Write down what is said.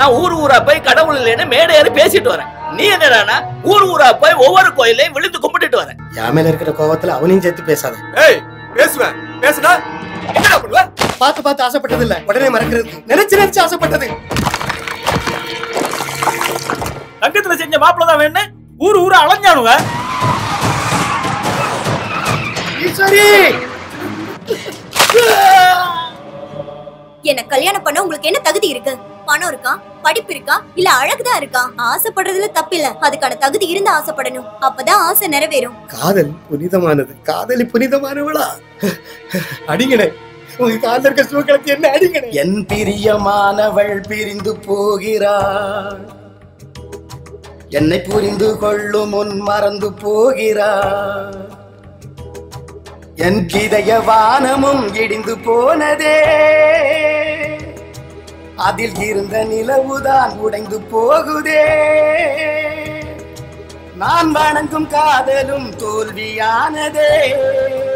நான் ஊர் ஊரா போய் கடவுள் இல்லைன்னு மேடை ஏறி பேசிட்டு வரேன் நீ என்னடானா ஊர் ஊரா போய் ஒவ்வொரு கோயிலையும் விழுந்து கும்பிட்டுட்டு வரேன் என் மேல இருக்கிற கோவத்துல அவனையும் சேர்த்து பேசாத ஏய் பேசுவேன் பேசுனா என்னடா பண்ணுவ பார்த்து பார்த்து ஆசைப்பட்டது இல்ல உடனே மறக்கிறது நினைச்சு நினைச்சு ஆசைப்பட்டது தங்கத்துல செஞ்ச மாப்பிள்ள தான் வேணும் ஊரு ஊரு அலைஞ்சானுவ ஈஸ்வரி என்ன கல்யாணம் பண்ண உங்களுக்கு என்ன தகுதி இருக்கு பணம் இருக்கா படிப்பு இருக்கா இல்ல அழகுதான் இருக்கா ஆசைப்படுறதுல தப்பில்ல அதுக்கான தகுதி இருந்து ஆசைப்படணும் அப்பதான் ஆசை நிறைவேறும் காதல் புனிதமானது காதலி புனிதமானவளா அடிங்கனே உங்க காதல் இருக்க சூக்களத்தை என்ன அடிங்கனே என் பிரியமானவள் பிரிந்து போகிறாள் என்னை புரிந்து கொள்ளும் முன் மறந்து போகிறாள் என் கிதய வானமும் இடிந்து போனதே அதில் இருந்த நிலவுதான் உடைந்து போகுதே நான் வணங்கும் காதலும் தோல்வியானதே